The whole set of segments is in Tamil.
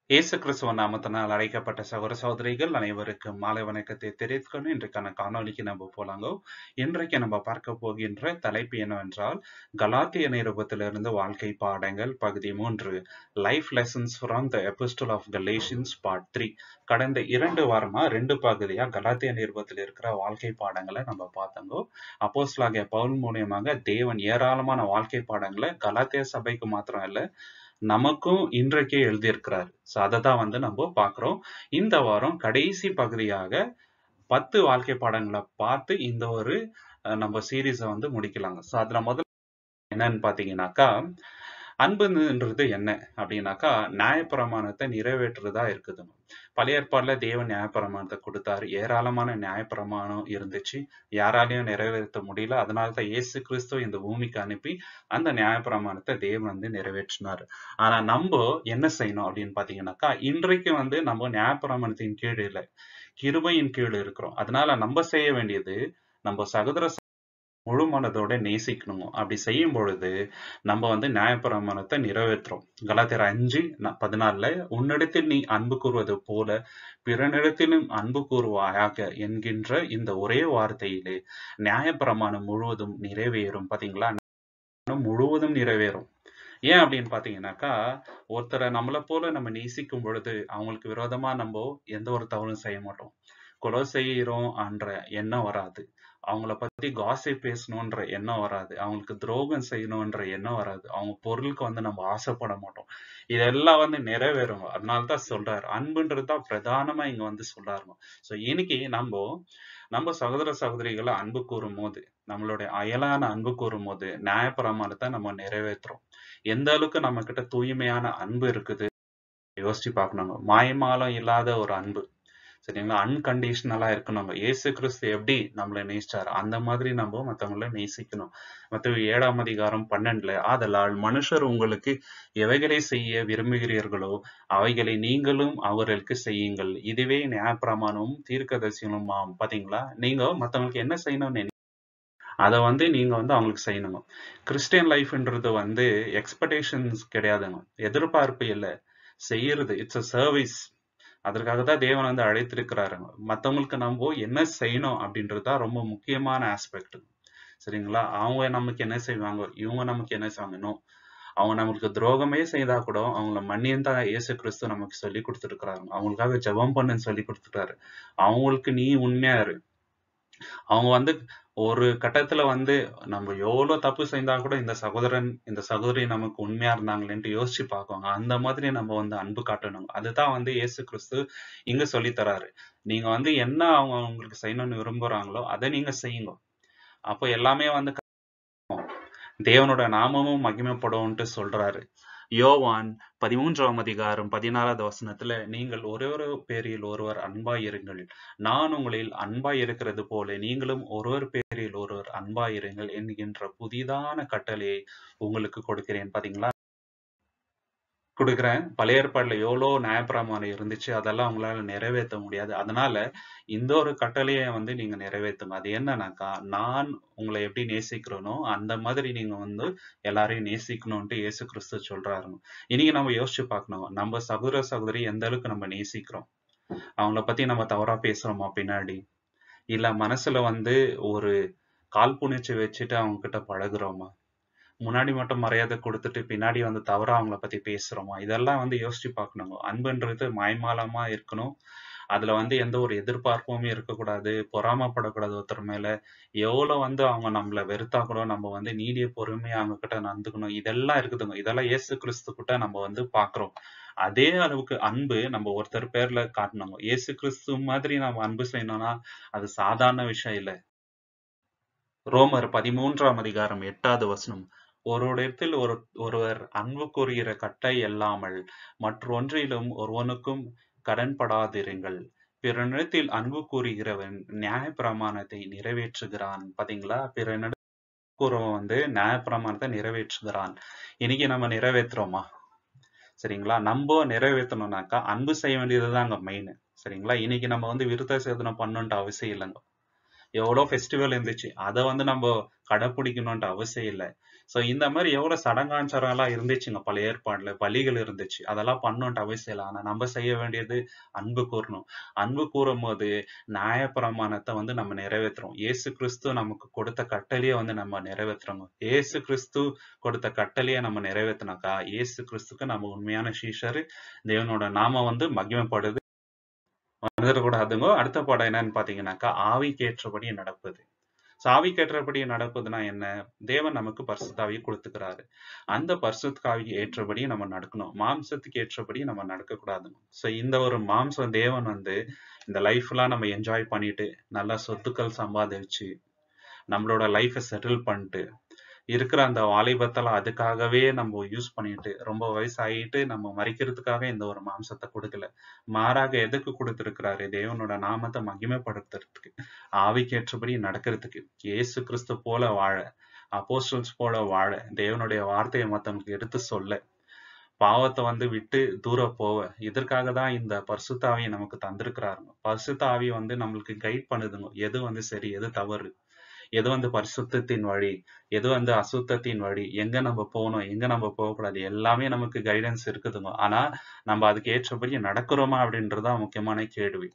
இயேசு கிறிஸ்துவ நாமத்தினால் அழைக்கப்பட்ட சகோதர சகோதரிகள் அனைவருக்கும் மாலை வணக்கத்தை தெரிவித்துக்கொண்டு இன்றைக்கான காணொலிக்கு நம்ம போலாங்க இன்றைக்கு நம்ம பார்க்க போகின்ற தலைப்பு என்னவென்றால் கலாத்திய நிருபத்திலிருந்து வாழ்க்கை பாடங்கள் பகுதி மூன்று life lessons from the epistle of Galatians part three கடந்த இரண்டு வாரமா ரெண்டு பகுதியா கலாத்திய நிருபத்தில் இருக்கிற வாழ்க்கை பாடங்களை நம்ம பார்த்தோங்க அப்போஸ்லாகிய பவுல் மூலியமாக தேவன் ஏராளமான வாழ்க்கை பாடங்களை கலாத்திய சபைக்கு மாத்திரம் இல்ல நமக்கும் இன்றைக்கே எழுதியிருக்கிறார் ஸோ அதை தான் வந்து நம்ம பார்க்குறோம் இந்த வாரம் கடைசி பகுதியாக பத்து வாழ்க்கை பாடங்களை பார்த்து இந்த ஒரு அஹ், நம்ம சீரீஸை வந்து முடிக்கலாங்க ஸோ அதுல முதல்ல என்னன்னு பார்த்தீங்கன்னாக்கா அன்புன்றது என்ன அப்படின்னாக்கா நியாயப்பிரமாணத்தை நிறைவேற்றுறதா இருக்குதுங்க பழைய ஏற்பாடுல தேவன் நியாயப்பிரமாணத்தை கொடுத்தாரு ஏராளமான நியாயப்பிரமாணம் இருந்துச்சு யாராலையும் நிறைவேற்ற முடியல அதனால தான் இயேசு கிறிஸ்து இந்த பூமிக்கு அனுப்பி அந்த நியாயப்பிரமாணத்தை தேவன் வந்து நிறைவேற்றினாரு ஆனா நம்ம என்ன செய்யணும் அப்படின்னு பாத்தீங்கன்னாக்கா இன்றைக்கு வந்து நம்ம நியாயப்பிரமாணத்தின் கீழ் இல்லை கிருபையின் கீழ் இருக்கிறோம் அதனால நம்ம செய்ய வேண்டியது நம்ம சகோதர முழு மனதோட நேசிக்கணும் அப்படி செய்யும் பொழுது நம்ம வந்து நியாயப்பிரமாணத்தை நிறைவேற்றுறோம் கலாத்தியர் அஞ்சு ந- பதினாலுல உன்னிடத்தில் நீ அன்பு கூறுவது போல பிறனிடத்திலும் அன்பு கூறுவாயாக என்கின்ற இந்த ஒரே வார்த்தையிலே நியாயப்பிரமாணம் முழுவதும் நிறைவேறும் பாத்தீங்களா முழுவதும் நிறைவேறும் ஏன் அப்படின்னு பாத்தீங்கன்னாக்கா ஒருத்தரை நம்மளை போல நம்ம நேசிக்கும் பொழுது அவங்களுக்கு விரோதமா நம்ம எந்த ஒரு தவறும் செய்ய மாட்டோம் கொலை செய்யறோம் என்ற எண்ணம் வராது அவங்கள பத்தி காசை பேசணுன்ற எண்ணம் வராது அவங்களுக்கு துரோகம் செய்யணுன்ற எண்ணம் வராது அவங்க பொருளுக்கு வந்து நம்ம ஆசைப்பட மாட்டோம் இதெல்லாம் வந்து நிறைவேறுங்க அதனாலதான் சொல்றாரு அன்புன்றது தான் பிரதானமா இங்க வந்து சொல்றாருங்க சோ இன்னைக்கு நம்ம நம்ம சகோதர சகோதரிகளை அன்பு கூறும் போது நம்மளுடைய அயலான அன்பு கூறும் போது நியாயப்பிரமாணத்தை நம்ம நிறைவேற்றுறோம் எந்த அளவுக்கு நம்ம கிட்ட தூய்மையான அன்பு இருக்குது யோசிச்சு பார்க்கணுங்க மாயமாலம் இல்லாத ஒரு அன்பு சரிங்களா அன்கண்டிஷனலா இருக்கணுங்க இயேசு கிறிஸ்து எப்படி நம்மளை நேசிச்சாரு அந்த மாதிரி நம்ம மத்தவங்கள நேசிக்கணும் மத்த ஏழாம் அதிகாரம் பன்னெண்டுல ஆதலால் மனுஷர் உங்களுக்கு எவைகளை செய்ய விரும்புகிறீர்களோ அவைகளை நீங்களும் அவர்களுக்கு செய்யுங்கள் இதுவே நியாயப்பிரமாணமும் தீர்க்கதரிசிகளுமாம் பாத்தீங்களா நீங்க மத்தவங்களுக்கு என்ன செய்யணும்னு நினை- அதை வந்து நீங்க வந்து அவங்களுக்கு செய்யணுங்க கிறிஸ்டியன் லைஃப்ன்றது வந்து எக்ஸ்பெக்டேஷன்ஸ் கிடையாதுங்க எதிர்பார்ப்பு இல்லை செய்யறது இட்ஸ் அ சர்வீஸ் அதற்காக தான் தேவன் வந்து அழைத்திருக்கிறாருங்க மத்தவங்களுக்கு நம்ம என்ன செய்யணும் அப்படின்றது தான் ரொம்ப முக்கியமான ஆஸ்பெக்ட் சரிங்களா அவங்க நமக்கு என்ன செய்வாங்க இவங்க நமக்கு என்ன செய்வாங்க நோ அவங்க நம்மளுக்கு துரோகமே செய்தா கூட அவங்கள மன்னியம் தான் இயேசு கிறிஸ்து நமக்கு சொல்லி கொடுத்துருக்கிறாங்க அவங்களுக்காக ஜெபம் பண்ணுன்னு சொல்லி கொடுத்துட்டாரு அவங்களுக்கு நீ உண்மையா இரு அவங்க வந்து ஒரு கட்டத்துல வந்து நம்ம எவ்வளவு தப்பு செய்தா கூட இந்த சகோதரன் இந்த சகோதரி நமக்கு உண்மையா இருந்தாங்களேன்ட்டு யோசிச்சு பார்க்குவாங்க அந்த மாதிரி நம்ம வந்து அன்பு காட்டணும் அதுதான் வந்து இயேசு கிறிஸ்து இங்க சொல்லி தராரு நீங்க வந்து என்ன அவங்க உங்களுக்கு செய்யணும்னு விரும்புறாங்களோ அதை நீங்க செய்யுங்க அப்போ எல்லாமே வந்து தேவனோட நாமமும் மகிமைப்படும்ட்டு சொல்றாரு யோவான் பதிமூன்றாம் அதிகாரம் பதினாறாவது வசனத்துல நீங்கள் ஒரே ஒரு பேரில் ஒருவர் அன்பாய் இருங்கள் நான் உங்களில் அன்பாய் இருக்கிறது போல நீங்களும் ஒருவர் பேரில் ஒருவர் அன்பாய் இருங்கள் என்கின்ற புதிதான கட்டளையை உங்களுக்கு கொடுக்கிறேன் பாத்தீங்களா கொடுக்குறேன் பழைய ஏற்பாடுல எவ்வளோ நியாயப்பிரமாணம் இருந்துச்சு அதெல்லாம் உங்களால நிறைவேற்ற முடியாது அதனால இந்த ஒரு கட்டளையை வந்து நீங்க நிறைவேற்றுங்க அது என்னன்னாக்கா நான் உங்களை எப்படி நேசிக்கிறேனோ அந்த மாதிரி நீங்க வந்து எல்லாரையும் நேசிக்கணும்ட்டு இயேசு கிறிஸ்து சொல்றாருங்க இன்னைக்கு நம்ம யோசிச்சு பார்க்கணும் நம்ம சகோதர சகோதரி எந்த அளவுக்கு நம்ம நேசிக்கிறோம் அவங்கள பத்தி நம்ம தவறா பேசுறோமா பின்னாடி இல்ல மனசுல வந்து ஒரு காழ்ப்புணர்ச்சி வச்சுட்டு அவங்க கிட்ட பழகுறோமா முன்னாடி மட்டும் மரியாதை கொடுத்துட்டு பின்னாடி வந்து தவறா அவங்கள பத்தி பேசுறோமா இதெல்லாம் வந்து யோசிச்சு பார்க்கணுங்க அன்புன்றது மாய்மாலமா இருக்கணும் அதுல வந்து எந்த ஒரு எதிர்பார்ப்புமே இருக்கக்கூடாது பொறாமப்படக்கூடாது ஒருத்தர் மேல எவ்வளவு வந்து அவங்க நம்மள வெறுத்தா கூட நம்ம வந்து நீடிய பொறுமையா அவங்க கிட்ட நடந்துக்கணும் இதெல்லாம் இருக்குதுங்க இதெல்லாம் இயேசு கிறிஸ்து கிட்ட நம்ம வந்து பாக்குறோம் அதே அளவுக்கு அன்பு நம்ம ஒருத்தர் பேர்ல காட்டணுங்க இயேசு கிறிஸ்து மாதிரி நம்ம அன்பு செய்யணும்னா அது சாதாரண விஷயம் இல்ல ரோமர் பதிமூன்றாம் அதிகாரம் எட்டாவது வசனம் ஒருவரிடத்தில் ஒரு ஒருவர் அன்பு கூறுகிற கட்டை அல்லாமல் மற்றொன்றிலும் ஒருவனுக்கும் கடன்படாதிருங்கள் பிறனிடத்தில் அன்பு கூறுகிறவன் நியாயப்பிரமாணத்தை நிறைவேற்றுகிறான் பாத்தீங்களா பிறனிடத்தில் கூறுவன் வந்து நியாயப்பிரமாணத்தை நிறைவேற்றுகிறான் இன்னைக்கு நம்ம நிறைவேற்றுறோமா சரிங்களா நம்ம நிறைவேற்றணும்னாக்கா அன்பு செய்ய வேண்டியதுதான் அங்க மெயின் சரிங்களா இன்னைக்கு நம்ம வந்து விருத்த சேதனம் பண்ணணும்ட்டு அவசியம் இல்லைங்க எவ்வளோ ஃபெஸ்டிவல் இருந்துச்சு அதை வந்து நம்ம கடைப்பிடிக்கணும்ன்ற அவசியம் இல்லை சோ இந்த மாதிரி எவ்வளவு சடங்காச்சாரம் எல்லாம் இருந்துச்சுங்க பழைய ஏற்பாடுல பலிகள் இருந்துச்சு அதெல்லாம் பண்ணணும்ட்டு அவசியம் இல்லை ஆனா நம்ம செய்ய வேண்டியது அன்பு கூறணும் அன்பு கூறும் போது நியாயப்பிரமாணத்தை வந்து நம்ம நிறைவேற்றுறோம் இயேசு கிறிஸ்து நமக்கு கொடுத்த கட்டளையை வந்து நம்ம நிறைவேற்றுறோம் இயேசு கிறிஸ்து கொடுத்த கட்டளையை நம்ம நிறைவேற்றினாக்கா இயேசு கிறிஸ்துக்கு நம்ம உண்மையான சீஷரு தேவனோட நாம வந்து மகிமைப்படுது வந்துடக்கூடாதுங்க அடுத்த பாடம் என்னன்னு பாத்தீங்கன்னாக்கா ஆவிக்கேற்றபடி நடப்பது So, ஆவிக்கேற்றபடி நடப்பதுன்னா என்ன தேவன் நமக்கு பரிசுத்தாவியை கொடுத்துக்கிறாரு அந்த பரிசுத்தாவிக்கு ஏற்றபடி நம்ம நடக்கணும் மாம்சத்துக்கு ஏற்றபடி நம்ம நடக்க கூடாதுங்க சோ இந்த ஒரு மாம்சம் தேவன் வந்து இந்த லைஃப்லாம் நம்ம என்ஜாய் பண்ணிட்டு நல்லா சொத்துக்கள் சம்பாதிச்சு நம்மளோட லைஃபை செட்டில் பண்ணிட்டு இருக்கிற அந்த வாலிபத்தெல்லாம் அதுக்காகவே நம்ம யூஸ் பண்ணிட்டு ரொம்ப வயசாயிட்டு நம்ம மறிக்கிறதுக்காக இந்த ஒரு மாம்சத்தை கொடுக்கல மாறாக எதுக்கு கொடுத்திருக்கிறாரு தேவனோட நாமத்தை மகிமைப்படுத்துறதுக்கு ஆவிக்கேற்றபடி நடக்கிறதுக்கு இயேசு கிறிஸ்து போல வாழ அப்போஸ்டல்ஸ் போல வாழ தேவனுடைய வார்த்தையை மத்தவங்களுக்கு எடுத்து சொல்ல பாவத்தை வந்து விட்டு தூர போவ இதற்காக தான் இந்த பரிசுத்தாவியை நமக்கு தந்திருக்கிறாருங்க பரிசுத்தாவி வந்து நம்மளுக்கு கைட் பண்ணுதுங்க எது வந்து சரி எது தவறு எது வந்து பரிசுத்தத்தின் வழி எது வந்து அசுத்தத்தின் வழி எங்க நம்ம போகணும் எங்க நம்ம போகக்கூடாது எல்லாமே நமக்கு கைடன்ஸ் இருக்குதுங்க ஆனா நம்ம அதுக்கு ஏற்றபடி நடக்கிறோமா அப்படின்றதுதான் முக்கியமான கேள்வி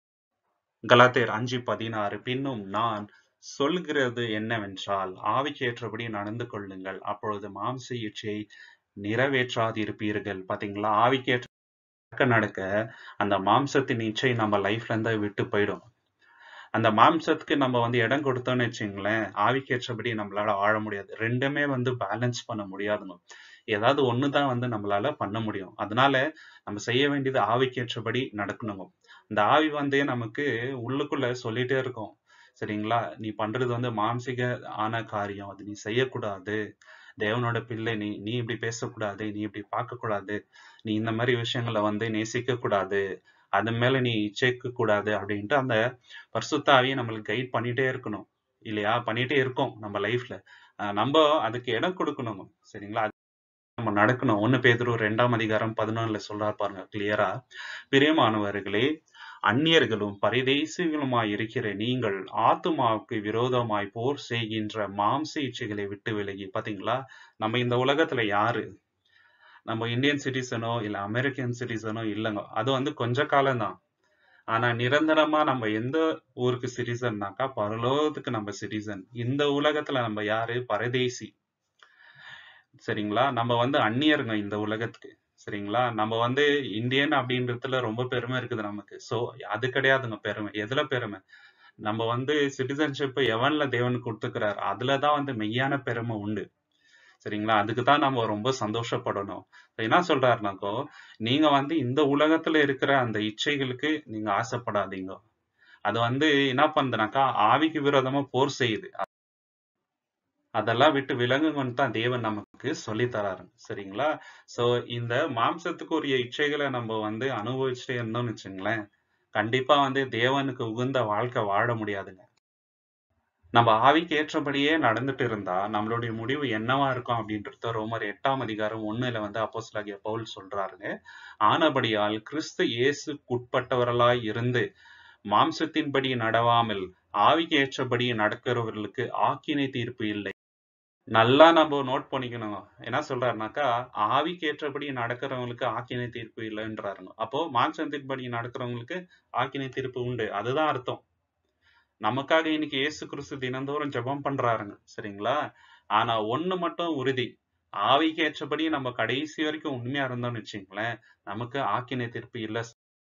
கலாத்தேர் அஞ்சு பதினாறு பின்னும் நான் சொல்கிறது என்னவென்றால் ஆவிக்கு ஏற்றபடி நடந்து கொள்ளுங்கள் அப்பொழுது மாம்ச இச்சையை நிறைவேற்றாதிருப்பீர்கள் பாத்தீங்களா ஆவிக்கு ஏற்ற நடக்க நடக்க அந்த மாம்சத்தின் இச்சை நம்ம லைஃப்ல இருந்து விட்டு போயிடும் அந்த மாம்சத்துக்கு நம்ம வந்து இடம் கொடுத்தோம்னு வச்சுங்களேன் ஆவிக்கேற்றபடி நம்மளால வாழ முடியாது ரெண்டுமே வந்து பேலன்ஸ் பண்ண முடியாதுங்க ஏதாவது ஒண்ணுதான் வந்து நம்மளால பண்ண முடியும் அதனால நம்ம செய்ய வேண்டியது ஆவிக்கேற்றபடி நடக்கணுங்க இந்த ஆவி வந்து நமக்கு உள்ளுக்குள்ள சொல்லிட்டே இருக்கும் சரிங்களா நீ பண்றது வந்து மாம்சிக ஆன காரியம் அது நீ செய்யக்கூடாது தேவனோட பிள்ளை நீ நீ இப்படி பேசக்கூடாது நீ இப்படி பார்க்க கூடாது நீ இந்த மாதிரி விஷயங்களை வந்து நேசிக்க கூடாது அது மேல நீ இச்சைக்க கூடாது அப்படின்ட்டு அந்த பரிசுத்தாவியை நம்மளுக்கு கைட் பண்ணிட்டே இருக்கணும் இல்லையா பண்ணிட்டே இருக்கோம் நம்ம லைஃப்ல நம்ம அதுக்கு இடம் கொடுக்கணும் சரிங்களா நம்ம நடக்கணும் ஒண்ணு பேதுரு ரெண்டாம் அதிகாரம் பதினொன்னுல சொல்றாரு பாருங்க கிளியரா பிரியமானவர்களே அந்நியர்களும் பரிதேசிகளுமாய் இருக்கிற நீங்கள் ஆத்துமாவுக்கு விரோதமாய் போர் செய்கின்ற மாம்ச இச்சைகளை விட்டு விலகி பாத்தீங்களா நம்ம இந்த உலகத்துல யாரு நம்ம இந்தியன் சிட்டிசனோ இல்ல அமெரிக்கன் சிட்டிசனோ இல்லைங்க அது வந்து கொஞ்ச காலம் தான் ஆனா நிரந்தரமா நம்ம எந்த ஊருக்கு சிட்டிசன்னாக்கா பரலோகத்துக்கு நம்ம சிட்டிசன் இந்த உலகத்துல நம்ம யாரு பரதேசி சரிங்களா நம்ம வந்து அந்நியருங்க இந்த உலகத்துக்கு சரிங்களா நம்ம வந்து இந்தியன் அப்படின்றதுல ரொம்ப பெருமை இருக்குது நமக்கு சோ அது கிடையாதுங்க பெருமை எதுல பெருமை நம்ம வந்து சிட்டிசன்ஷிப் எவன்ல தேவன் கொடுத்துக்கிறார் அதுலதான் வந்து மெய்யான பெருமை உண்டு சரிங்களா அதுக்கு தான் நம்ம ரொம்ப சந்தோஷப்படணும் என்ன சொல்றாருனாக்கோ நீங்க வந்து இந்த உலகத்துல இருக்கிற அந்த இச்சைகளுக்கு நீங்க ஆசைப்படாதீங்க அது வந்து என்ன பண்ணுதுனாக்கா ஆவிக்கு விரோதமா போர் செய்யுது அதெல்லாம் விட்டு விலங்குங்கன்னு தான் தேவன் நமக்கு சொல்லி தராரு சரிங்களா சோ இந்த மாம்சத்துக்கு உரிய இச்சைகளை நம்ம வந்து அனுபவிச்சுட்டே இருந்தோம்னு வச்சுங்களேன் கண்டிப்பா வந்து தேவனுக்கு உகந்த வாழ்க்கை வாழ முடியாதுங்க நம்ம ஆவிக்கு ஏற்றபடியே நடந்துட்டு இருந்தா நம்மளுடைய முடிவு என்னவா இருக்கும் அப்படின்றத ரோமர் எட்டாம் அதிகாரம் ஒண்ணுல வந்து அப்போஸ்லாகிய பவுல் சொல்றாருங்க ஆனபடியால் கிறிஸ்து இயேசுக்குட்பட்டவர்களாய் இருந்து மாம்சத்தின்படி நடவாமல் ஆவிக்கு ஏற்றபடி நடக்கிறவர்களுக்கு ஆக்கினை தீர்ப்பு இல்லை நல்லா நம்ம நோட் பண்ணிக்கணும் என்ன சொல்றாருனாக்கா ஆவிக்கு ஏற்றபடி நடக்கிறவங்களுக்கு ஆக்கினை தீர்ப்பு இல்லைன்றாருங்க அப்போ மாம்சத்தின்படி நடக்கிறவங்களுக்கு ஆக்கினை தீர்ப்பு உண்டு அதுதான் அர்த்தம் நமக்காக இன்னைக்கு இயேசு கிறிஸ்து தினந்தோறும் ஜெபம் பண்றாருங்க சரிங்களா ஆனா ஒண்ணு மட்டும் உறுதி ஆவிக்கு ஏற்றபடி நம்ம கடைசி வரைக்கும் உண்மையா இருந்தோம்னு வச்சுங்களேன் நமக்கு ஆக்கினை தீர்ப்பு இல்ல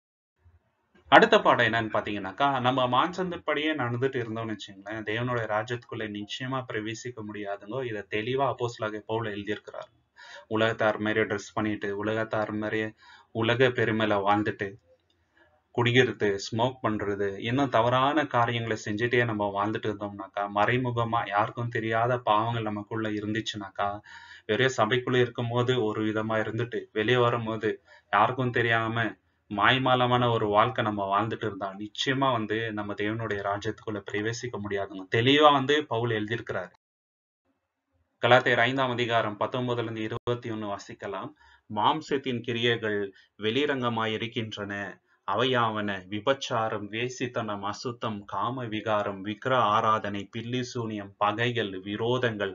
அடுத்த பாடம் என்னன்னு பாத்தீங்கன்னாக்கா நம்ம மான்சந்தப்படியே நடந்துட்டு இருந்தோம்னு வச்சுங்களேன் தேவனோட ராஜ்யத்துக்குள்ள நிச்சயமா பிரவேசிக்க முடியாதுங்கோ இதை தெளிவா அப்போஸ்லாக பவுல எழுதியிருக்கிறாரு உலகத்தார் மாதிரி ட்ரெஸ் பண்ணிட்டு உலகத்தார் மாதிரி உலக பெருமையில வாழ்ந்துட்டு குடிக்கிறது ஸ்மோக் பண்றது இன்னும் தவறான காரியங்களை செஞ்சுட்டே நம்ம வாழ்ந்துட்டு இருந்தோம்னாக்கா மறைமுகமா யாருக்கும் தெரியாத பாவங்கள் நமக்குள்ள இருந்துச்சுனாக்கா வெறும் சபைக்குள்ள இருக்கும்போது ஒரு விதமா இருந்துட்டு வெளியே வரும்போது யாருக்கும் தெரியாம மாய்மாலமான ஒரு வாழ்க்கை நம்ம வாழ்ந்துட்டு இருந்தா நிச்சயமா வந்து நம்ம தேவனுடைய ராஜ்யத்துக்குள்ள பிரவேசிக்க முடியாதுங்க தெளிவா வந்து பவுல் எழுதியிருக்கிறாரு கலாத்தையர் ஐந்தாம் அதிகாரம் பத்தொன்பதுல இருந்து இருபத்தி ஒண்ணு வாசிக்கலாம் மாம்சத்தின் கிரியைகள் வெளிரங்கமாய் இருக்கின்றன அவையாவன விபச்சாரம் வேசித்தனம் அசுத்தம் காம விகாரம் விக்கிர ஆராதனை பில்லி சூனியம் பகைகள் விரோதங்கள்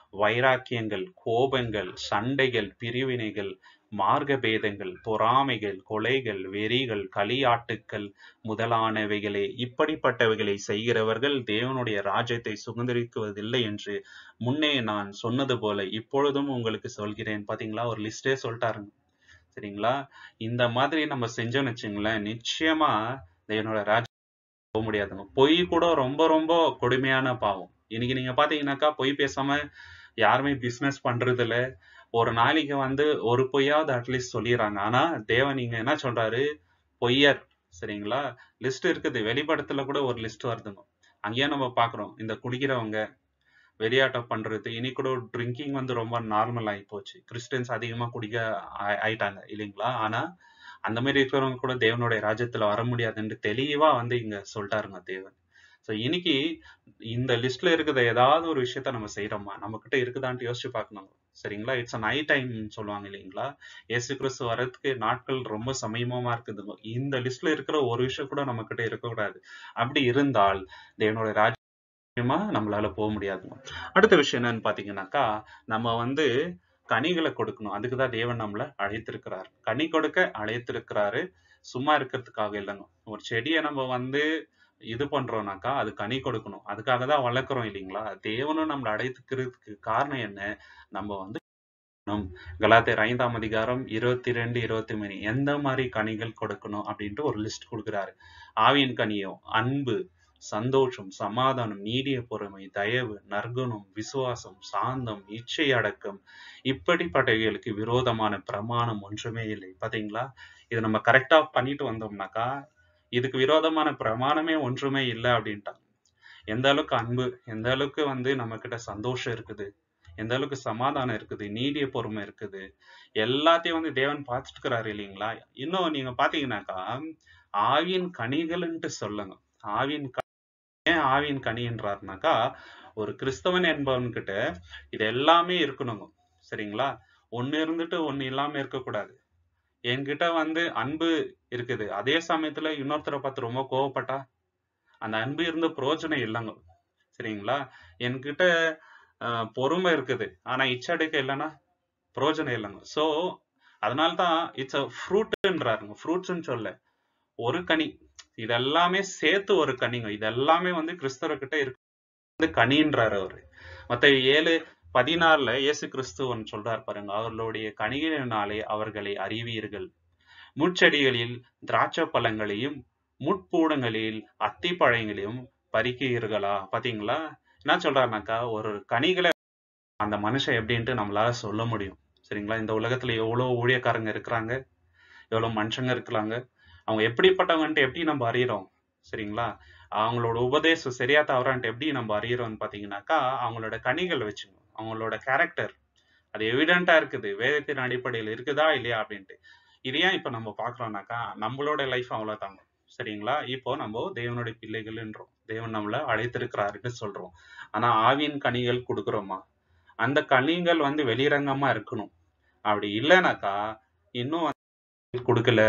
வைராக்கியங்கள் கோபங்கள் சண்டைகள் பிரிவினைகள் மார்க்க பேதங்கள் பொறாமைகள் கொலைகள் வெறிகள் களியாட்டுக்கள் முதலானவைகளே இப்படிப்பட்டவைகளை செய்கிறவர்கள் தேவனுடைய ராஜ்யத்தை சுதந்திரிக்குவதில்லை என்று முன்னே நான் சொன்னது போல இப்பொழுதும் உங்களுக்கு சொல்கிறேன் பாத்தீங்களா ஒரு லிஸ்டே சொல்லிட்டாருங்க சரிங்களா இந்த மாதிரி நம்ம செஞ்சோம்னு வச்சுங்களேன் நிச்சயமா தேவனோட ராஜ்யம் போக முடியாதுங்க பொய் கூட ரொம்ப ரொம்ப கொடுமையான பாவம் இன்னைக்கு நீங்க பாத்தீங்கன்னாக்கா பொய் பேசாம யாருமே பிசினஸ் பண்றது இல்ல ஒரு நாளைக்கு வந்து ஒரு பொய்யாவது அட்லீஸ்ட் சொல்லிடுறாங்க ஆனா தேவன் நீங்க என்ன சொல்றாரு பொய்யர் சரிங்களா லிஸ்ட் இருக்குது வெளிப்படத்துல கூட ஒரு லிஸ்ட் வருதுங்க அங்கேயே நம்ம பாக்குறோம் இந்த குடிக்கிறவங்க வெறியாட்டம் பண்றது இனி கூட ட்ரிங்கிங் வந்து ரொம்ப நார்மல் ஆகி போச்சு கிறிஸ்டியன்ஸ் அதிகமா குடிக்க ஆ- ஆயிட்டாங்க இல்லைங்களா ஆனா அந்த மாதிரி இருக்கிறவங்க கூட தேவனுடைய ராஜ்யத்துல வர முடியாதுன்னு தெளிவா வந்து இங்க சொல்லிட்டாருங்க தேவன் சோ இன்னைக்கு இந்த லிஸ்ட்ல இருக்கிற ஏதாவது ஒரு விஷயத்த நம்ம செய்யறோமா நம்ம கிட்ட இருக்குதான்ட்டு யோசிச்சு பார்க்கணும் சரிங்களா இட்ஸ் நைட் டைம் சொல்லுவாங்க இல்லைங்களா இயேசு கிறிஸ்து வரதுக்கு நாட்கள் ரொம்ப சமீபமா இருக்குதுங்க இந்த லிஸ்ட்ல இருக்கிற ஒரு விஷயம் கூட நம்ம கிட்ட இருக்கக்கூடாது அப்படி இருந்தால் தேவனுடைய ராஜ்யமா நம்மளால போக முடியாதுங்க அடுத்த விஷயம் என்னன்னு பாத்தீங்கன்னாக்கா நம்ம வந்து கனிகளை கொடுக்கணும் அதுக்குதான் தேவன் நம்மள அழைத்திருக்கிறார் கனி கொடுக்க அழைத்திருக்கிறாரு சும்மா இருக்கிறதுக்காக இல்லைங்க ஒரு செடியை நம்ம வந்து இது பண்றோம்னாக்கா அது கனி கொடுக்கணும் அதுக்காக தான் வளர்க்குறோம் இல்லைங்களா தேவனும் நம்மளை அழைத்துக்கிறதுக்கு காரணம் என்ன நம்ம வந்து நம் கலாத்தியர் ஐந்தாம் அதிகாரம் இருபத்தி ரெண்டு இருபத்தி மூணு எந்த மாதிரி கனிகள் கொடுக்கணும் அப்படின்ட்டு ஒரு லிஸ்ட் கொடுக்குறாரு ஆவியின் கனியோ அன்பு சந்தோஷம் சமாதானம் நீடிய பொறுமை தயவு நற்குணம் விசுவாசம் சாந்தம் இச்சை அடக்கம் இப்படிப்பட்டவைகளுக்கு விரோதமான பிரமாணம் ஒன்றுமே இல்லை பாத்தீங்களா இதை நம்ம கரெக்டா பண்ணிட்டு வந்தோம்னாக்கா இதுக்கு விரோதமான பிரமாணமே ஒன்றுமே இல்லை அப்படின்ட்டாங்க எந்த அளவுக்கு அன்பு எந்த அளவுக்கு வந்து நம்ம கிட்ட சந்தோஷம் இருக்குது எந்த அளவுக்கு சமாதானம் இருக்குது நீடிய பொறுமை இருக்குது எல்லாத்தையும் வந்து தேவன் பார்த்துட்டு இருக்கிறாரு இல்லைங்களா இன்னும் நீங்க பாத்தீங்கன்னாக்கா ஆவியின் கனிகள்ன்ட்டு சொல்லுங்க ஆவியின் க- ஏன் ஆவியின் கனின்றாருனாக்கா ஒரு கிறிஸ்தவன் என்பவன் கிட்ட இது எல்லாமே இருக்கணுங்க சரிங்களா ஒண்ணு இருந்துட்டு ஒண்ணு இல்லாம இருக்கக்கூடாது என்கிட்ட வந்து அன்பு இருக்குது அதே சமயத்துல இன்னொருத்தரை பார்த்து ரொம்ப கோவப்பட்டா அந்த அன்பு இருந்த பிரயோஜனம் இல்லைங்க சரிங்களா என்கிட்ட ஆஹ், பொறுமை இருக்குது ஆனா இச்சடிக்க இல்லைன்னா பிரயோஜனம் இல்லைங்க சோ அதனால்தான் இட்ஸ் அ ஃப்ரூட்ன்றாருங்க ஃப்ரூட்ஸ்ன்னு சொல்ல ஒரு கனி இதெல்லாமே சேர்த்து ஒரு கனிங்க இதெல்லாமே வந்து கிறிஸ்தவர்கிட்ட இருக்கு வந்து கனின்றாரு அவரு மத்த ஏழு பதினாறுல இயேசு கிறிஸ்துவன் சொல்றார் பாருங்க அவர்களுடைய கனிகளினாலே அவர்களை அறிவீர்கள் முட்செடிகளில் திராட்சை பழங்களையும் முட்பூடங்களில் அத்தி பழங்களையும் பறிக்கிறீர்களா பாத்தீங்களா என்ன சொல்றாருனாக்கா ஒரு கனிகளை அந்த மனுஷன் எப்படின்ட்டு நம்மளால சொல்ல முடியும் சரிங்களா இந்த உலகத்துல எவ்வளவு ஊழியக்காரங்க இருக்கிறாங்க எவ்வளவு மனுஷங்க இருக்கிறாங்க அவங்க எப்படிப்பட்டவங்கன்ட்டு எப்படி நம்ம அறியறோம் சரிங்களா அவங்களோட உபதேசம் சரியா தவறான்ட்டு எப்படி நம்ம அறியறோம்னு பாத்தீங்கன்னாக்கா அவங்களோட கனிகள் வச்சுங்க அவங்களோட கேரக்டர் அது எவிடென்ட்டா இருக்குது வேதத்தின் அடிப்படையில் இருக்குதா இல்லையா அப்படின்ட்டு இது ஏன் இப்ப நம்ம பாக்குறோம்னாக்கா நம்மளோட லைஃப் அவ்வளவுதாங்க சரிங்களா இப்போ நம்ம தேவனுடைய பிள்ளைகள்ன்றோம் தேவன் நம்மள அழைத்திருக்கிறாருன்னு சொல்றோம் ஆனா ஆவியின் கனிகள் கொடுக்குறோமா அந்த கனிகள் வந்து வெளிரங்கமா இருக்கணும் அப்படி இல்லைனாக்கா இன்னும் வந்து கொடுக்கல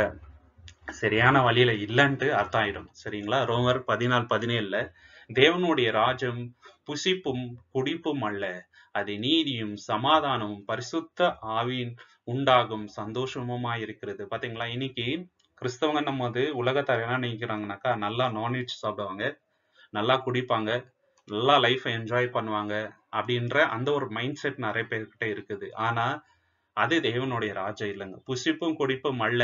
சரியான வழியில இல்லைன்ட்டு அர்த்தம் ஆயிடும் சரிங்களா ரோமர் பதினாலு பதினேழுல தேவனுடைய ராஜ்யம் புசிப்பும் குடிப்பும் அல்ல அது நீதியும் சமாதானமும் பரிசுத்த ஆவியின் உண்டாகும் சந்தோஷமுமா இருக்கிறது பாத்தீங்களா இன்னைக்கு கிறிஸ்தவங்க நம்ம வந்து உலகத்தார் என்ன நினைக்கிறாங்கனாக்கா நல்லா நான்வெஜ் சாப்பிடுவாங்க நல்லா குடிப்பாங்க நல்லா லைஃப்பை என்ஜாய் பண்ணுவாங்க அப்படின்ற அந்த ஒரு மைண்ட் செட் நிறைய பேர்கிட்ட இருக்குது ஆனா அது தேவனுடைய ராஜ்யம் இல்லைங்க புசிப்பும் குடிப்பும் அல்ல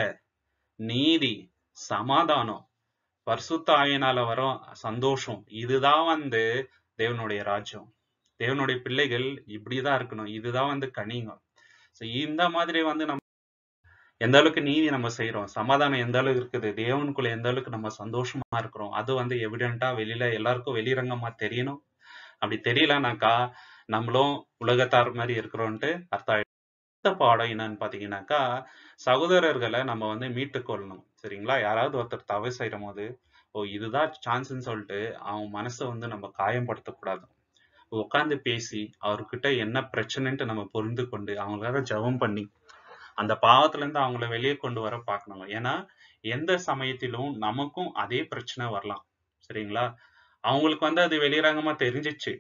நீதி சமாதானம் பரிசுத்த ஆவியினால வரும் சந்தோஷம் இதுதான் வந்து தேவனுடைய ராஜ்யம் தேவனுடைய பிள்ளைகள் இப்படிதான் இருக்கணும் இதுதான் வந்து கனிங்க So இந்த மாதிரி வந்து நம்ம எந்த அளவுக்கு நீதி நம்ம செய்றோம் சமாதானம் எந்த அளவுக்கு இருக்குது தேவனுக்குள்ள எந்த அளவுக்கு நம்ம சந்தோஷமா இருக்கிறோம் அது வந்து எவிடென்ட்டா வெளியில எல்லாருக்கும் வெளிரங்கமா தெரியணும் அப்படி தெரியலனாக்கா நம்மளும் உலகத்தார் மாதிரி இருக்கிறோம்ட்டு அர்த்தம் ஆயிடும். அடுத்த பாடம் என்னன்னு பாத்தீங்கன்னாக்கா சகோதரர்களை நம்ம வந்து மீட்டு கொள்ளணும் சரிங்களா யாராவது ஒருத்தர் தவறு செய்யும் போது ஓ இதுதான் சான்ஸ்ன்னு சொல்லிட்டு அவன் மனசை வந்து நம்ம காயப்படுத்தக்கூடாது உட்காந்து பேசி அவர்கிட்ட என்ன பிரச்சனைன்ட்டு நம்ம புரிந்து கொண்டு அவங்களுக்காக ஜெபம் பண்ணி அந்த பாவத்துல இருந்து அவங்கள வெளியே கொண்டு வர பார்க்கணும் ஏன்னா எந்த சமயத்திலும் நமக்கும் அதே பிரச்சனை வரலாம் சரிங்களா அவங்களுக்கு வந்து அது வெளிரங்கமா தெரிஞ்சிச்சு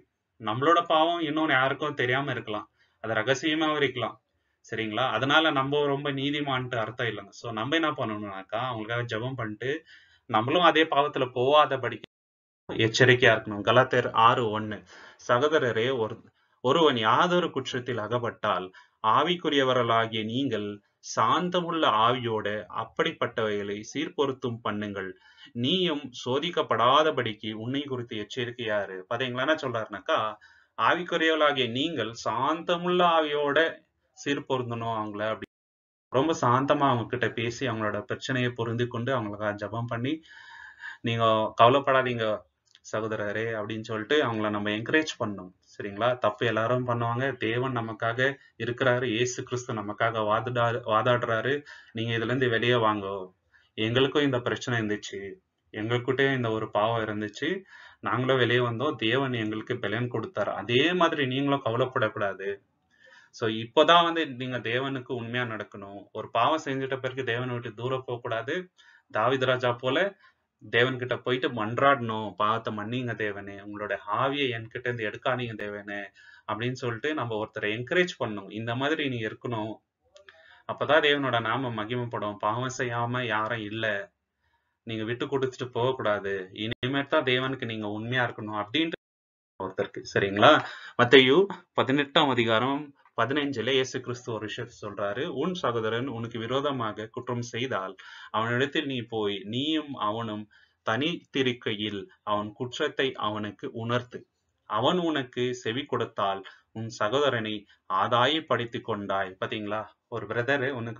நம்மளோட பாவம் இன்னொன்னு யாருக்கும் தெரியாம இருக்கலாம் அது ரகசியமாவும் இருக்கலாம் சரிங்களா அதனால நம்ம ரொம்ப நீதிமான்ட்டு அர்த்தம் இல்லைங்க சோ நம்ம என்ன பண்ணணும்னாக்கா அவங்களுக்காக ஜெபம் பண்ணிட்டு நம்மளும் அதே பாவத்துல போகாதபடிக்கு எச்சரிக்கையா இருக்கணும் கலாத்தர் ஆறு ஒண்ணு சகோதரரே ஒரு ஒருவன் யாதொரு குற்றத்தில் அகப்பட்டால் ஆவிக்குரியவர்களாகிய நீங்கள் சாந்தமுள்ள ஆவியோட அப்படிப்பட்டவைகளை சீர்பொருத்தும் பண்ணுங்கள் நீயும் சோதிக்கப்படாதபடிக்கு உன்னை குறித்து எச்சரிக்கையாரு பாத்தீங்களா என்ன சொல்றாருனாக்கா ஆவிக்குரியவர்களாகிய நீங்கள் சாந்தமுள்ள ஆவியோட சீர்பொருந்தணும் அவங்கள அப்படி ரொம்ப சாந்தமா அவங்க கிட்ட பேசி அவங்களோட பிரச்சனையை புரிந்து கொண்டு அவங்களுக்காக ஜெபம் பண்ணி நீங்க கவலைப்படாதீங்க சகோதரரே அப்படின்னு சொல்லிட்டு அவங்கள நம்ம என்கரேஜ் பண்ணணும் சரிங்களா தப்பு எல்லாரும் பண்ணுவாங்க தேவன் நமக்காக இருக்கிறாரு இயேசு கிறிஸ்து நமக்காக வாதிடா வாதாடுறாரு நீங்க இதுல இருந்து வெளியே வாங்க எங்களுக்கும் இந்த பிரச்சனை இருந்துச்சு எங்ககிட்டயும் இந்த ஒரு பாவம் இருந்துச்சு நாங்களும் வெளியே வந்தோம் தேவன் எங்களுக்கு பலன் கொடுத்தாரு அதே மாதிரி நீங்களும் கவலைப்படக்கூடாது சோ இப்போதான் வந்து நீங்க தேவனுக்கு உண்மையா நடக்கணும் ஒரு பாவம் செஞ்சுட்ட பிறகு தேவனை விட்டு தூரம் போக கூடாது தாவீது ராஜா போல தேவன் கிட்ட போயிட்டு மன்றாடணும் பாவத்தை மன்னிங்க தேவனே உங்களோட ஆவியை என்கிட்ட இருந்து எடுக்காதீங்க தேவனே அப்படின்னு சொல்லிட்டு நம்ம ஒருத்தரை என்கரேஜ் பண்ணணும் இந்த மாதிரி நீ இருக்கணும் அப்பதான் தேவனோட நாம மகிமைப்படும் பாவம் செய்யாம யாரும் இல்ல நீங்க விட்டு கொடுத்துட்டு போக கூடாது இனிமேல் தான் தேவனுக்கு நீங்க உண்மையா இருக்கணும் அப்படின்ட்டு ஒருத்தருக்கு சரிங்களா மத்தேயு பதினெட்டாம் அதிகாரம் பதினைஞ்சுல இயேசு கிறிஸ்து ஒரு விஷயத்தை சொல்றாரு உன் சகோதரன் உனக்கு விரோதமாக குற்றம் செய்தால் அவனிடத்தில் நீ போய் நீயும் அவனும் தனித்திருக்கையில் அவன் குற்றத்தை அவனுக்கு உணர்த்து அவன் உனக்கு செவி கொடுத்தால் உன் சகோதரனை ஆதாயப்படுத்திக் கொண்டாய் பாத்தீங்களா ஒரு பிரதர் உனக்கு